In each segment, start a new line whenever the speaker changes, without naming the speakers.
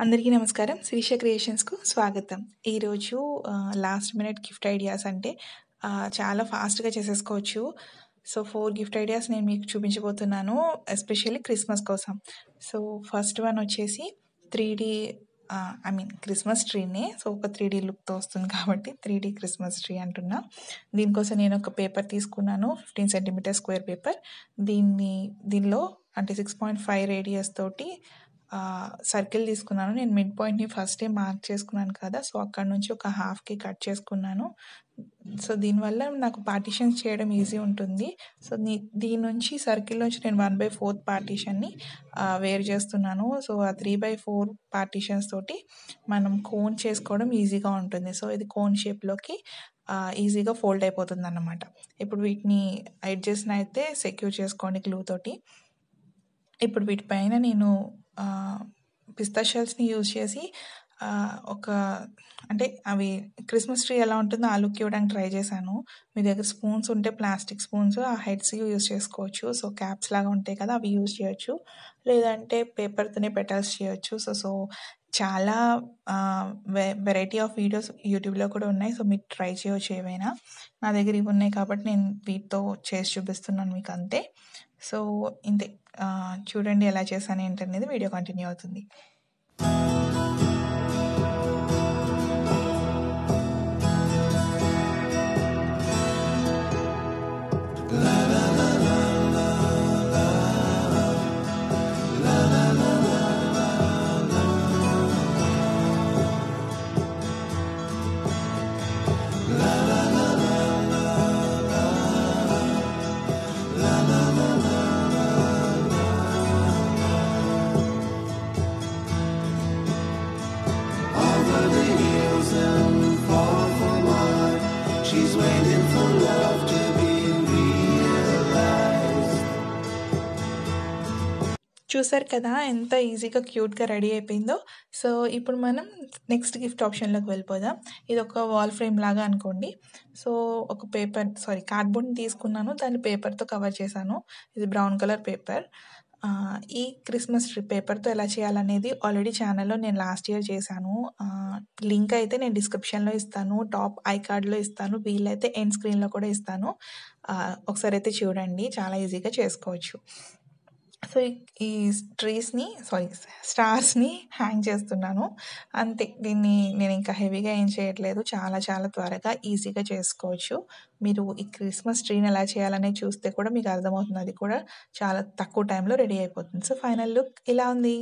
అందరికీ నమస్కారం శిరీష క్రియేషన్స్కు స్వాగతం ఈరోజు లాస్ట్ మినిట్ గిఫ్ట్ ఐడియాస్ అంటే ఆ, చాలా ఫాస్ట్గా చేసేసుకోవచ్చు సో ఫోర్ గిఫ్ట్ ఐడియాస్ నేను మీకు చూపించబోతున్నాను ఎస్పెషల్లీ క్రిస్మస్ కోసం సో ఫస్ట్ వన్ వచ్చేసి three D I mean Christmas ట్రీనే సో ఒక త్రీ డీ లుక్తో వస్తుంది కాబట్టి త్రీ డీ క్రిస్మస్ ట్రీ అంటున్నా దీనికోసం నేను ఒక పేపర్ తీసుకున్నాను ఫిఫ్టీన్ సెంటీమీటర్ స్క్వేర్ పేపర్ దీన్ని దీనిలో అంటే సిక్స్ పాయింట్ ఫైవ్ రేడియస్ తోటి సర్కిల్ తీసుకున్నాను నేను మిడ్ పాయింట్ని ఫస్టే మార్క్ చేసుకున్నాను కదా సో అక్కడ నుంచి ఒక హాఫ్కి కట్ చేసుకున్నాను సో దీనివల్ల నాకు పార్టీషన్స్ చేయడం ఈజీ ఉంటుంది సో దీ దీని నుంచి సర్కిల్ నుంచి నేను వన్ బై ఫోర్త్ పార్టీషన్ని వేరు చేస్తున్నాను సో ఆ త్రీ బై ఫోర్ పార్టీషన్స్ తోటి మనం కోన్ చేసుకోవడం ఈజీగా ఉంటుంది సో ఇది కోన్ షేప్లోకి ఈజీగా ఫోల్డ్ అయిపోతుంది అన్నమాట ఇప్పుడు వీటిని ఎడ్జెస్ని అయితే సెక్యూర్ చేసుకోండి గ్లూ తోటి ఇప్పుడు వీటిపైన నేను పిస్తా షెల్స్ని యూజ్ చేసి ఆ, ఒక అంటే అవి క్రిస్మస్ ట్రీ ఎలా ఉంటుందో ఆ లుక్ ఇవ్వడానికి ట్రై చేశాను మీ దగ్గర స్పూన్స్ ఉంటే ప్లాస్టిక్ స్పూన్స్ ఆ హెడ్స్ యూజ్ చేసుకోవచ్చు సో క్యాప్స్ లాగా ఉంటాయి కదా అవి యూజ్ చేయొచ్చు లేదంటే పేపర్తోనే పెటల్స్ చేయొచ్చు సో సో చాలా వెరైటీ ఆఫ్ వీడియోస్ యూట్యూబ్లో కూడా ఉన్నాయి సో మీరు ట్రై చేయవచ్చు ఏవైనా నా దగ్గర ఇవి ఉన్నాయి కాబట్టి నేను వీటితో చేసి చూపిస్తున్నాను మీకు అంతే సో ఇంతే ఆ, చూడండి ఎలా చేశాను ఏంటనేది వీడియో కంటిన్యూ అవుతుంది
Over the hills and far from wide, she's waiting for love to be realized.
చూసారు కదా ఎంత ఈజీగా క్యూట్గా రెడీ అయిపోయిందో సో ఇప్పుడు మనం నెక్స్ట్ గిఫ్ట్ ఆప్షన్లోకి వెళ్ళిపోదాం ఇది ఒక వాల్ ఫ్రేమ్ లాగా అనుకోండి సో ఒక పేపర్ సారీ కార్డ్బోర్డ్ని తీసుకున్నాను దాన్ని పేపర్తో కవర్ చేశాను ఇది బ్రౌన్ కలర్ పేపర్ ఈ క్రిస్మస్ ట్రీ పేపర్తో ఎలా చేయాలనేది ఆల్రెడీ ఛానల్లో నేను లాస్ట్ ఇయర్ చేశాను లింక్ అయితే నేను డిస్క్రిప్షన్లో ఇస్తాను టాప్ ఐ కార్డ్లో ఇస్తాను వీలైతే ఎండ్ స్క్రీన్లో కూడా ఇస్తాను ఆ, ఒకసారి అయితే చూడండి చాలా ఈజీగా చేసుకోవచ్చు సో ఈ- ఈ ట్రీస్ని సారీ స్టార్స్ని హ్యాంగ్ చేస్తున్నాను అంతే దీన్ని నేను ఇంకా హెవీగా ఏం చేయట్లేదు చాలా చాలా త్వరగా ఈజీగా చేసుకోవచ్చు మీరు ఈ క్రిస్మస్ ట్రీని ఎలా చేయాలనేది చూస్తే కూడా మీకు అర్థమవుతుంది అది కూడా చాలా తక్కువ టైంలో రెడీ అయిపోతుంది సో ఫైనల్ లుక్ ఇలా ఉంది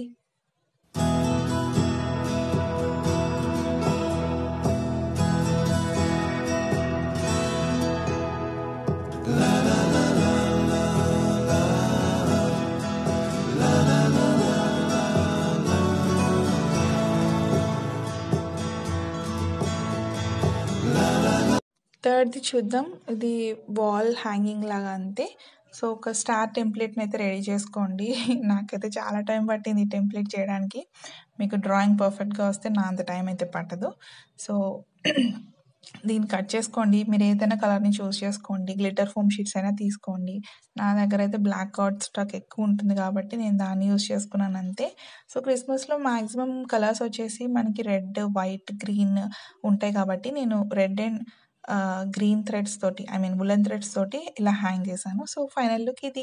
థర్డ్ది చూద్దాం ఇది వాల్ హ్యాంగింగ్ లాగా అంతే సో ఒక స్టార్ టెంప్లెట్ని అయితే రెడీ చేసుకోండి నాకైతే చాలా టైం పట్టింది ఈ టెంప్లెట్ చేయడానికి మీకు డ్రాయింగ్ పర్ఫెక్ట్గా వస్తే నా అంత టైం అయితే పట్టదు సో దీన్ని కట్ చేసుకోండి మీరు ఏదైనా కలర్ని చూస్ చేసుకోండి గ్లిటర్ ఫోమ్ షీట్స్ అయినా తీసుకోండి నా దగ్గర అయితే బ్లాక్ కార్డ్ స్టాక్ ఎక్కువ ఉంటుంది కాబట్టి నేను దాన్ని యూస్ చేసుకున్నాను అంతే సో క్రిస్మస్లో మ్యాక్సిమం కలర్స్ వచ్చేసి మనకి రెడ్ వైట్ గ్రీన్ ఉంటాయి కాబట్టి నేను రెడ్ అండ్ గ్రీన్ థ్రెడ్స్ తోటి ఐ మీన్ ఉలెన్ థ్రెడ్స్ తోటి ఇలా హ్యాంగ్ చేశాను సో ఫైనల్ లుక్ ఇది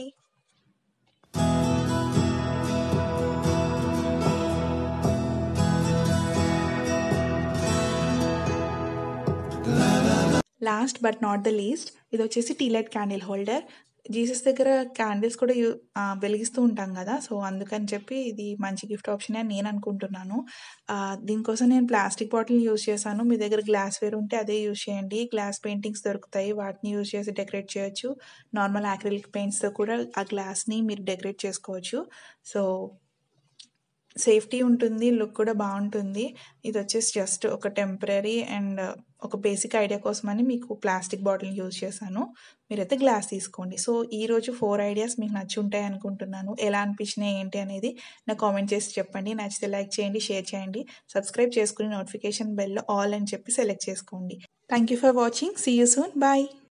last but not the least ఇది వచ్చేసి tea light candle holder Jesus దగ్గర క్యాండిల్స్ కూడా యూ ఆ, వెలిగిస్తూ ఉంటాం కదా సో అందుకని చెప్పి ఇది మంచి గిఫ్ట్ ఆప్షన్ అని నేను అనుకుంటున్నాను ఆ, దీనికోసం నేను ప్లాస్టిక్ బాటిల్ యూస్ చేశాను మీ దగ్గర గ్లాస్ వేర్ ఉంటే అదే యూస్ చేయండి గ్లాస్ పెయింటింగ్స్ దొరుకుతాయి వాటిని యూస్ చేసి డెకరేట్ చేయొచ్చు నార్మల్ యాక్రిలిక్ పెయింట్స్తో కూడా ఆ గ్లాస్ని మీరు డెకరేట్ చేసుకోవచ్చు సో సేఫ్టీ ఉంటుంది లుక్ కూడా బాగుంటుంది ఇది వచ్చేసి జస్ట్ ఒక టెంపరీ అండ్ ఒక బేసిక్ ఐడియా కోసమని మీకు ప్లాస్టిక్ బాటిల్ యూజ్ చేశాను మీరైతే గ్లాస్ తీసుకోండి సో ఈ రోజు ఫోర్ ఐడియాస్ మీకు నచ్చి ఉంటాయి అనుకుంటున్నాను ఎలా అనిపించినాయి ఏంటి అనేది నాకు కామెంట్ చేసి చెప్పండి నచ్చితే లైక్ చేయండి షేర్ చేయండి సబ్స్క్రైబ్ చేసుకుని నోటిఫికేషన్ బెల్ ఆల్ అని చెప్పి సెలెక్ట్ చేసుకోండి thank you for watching see you soon bye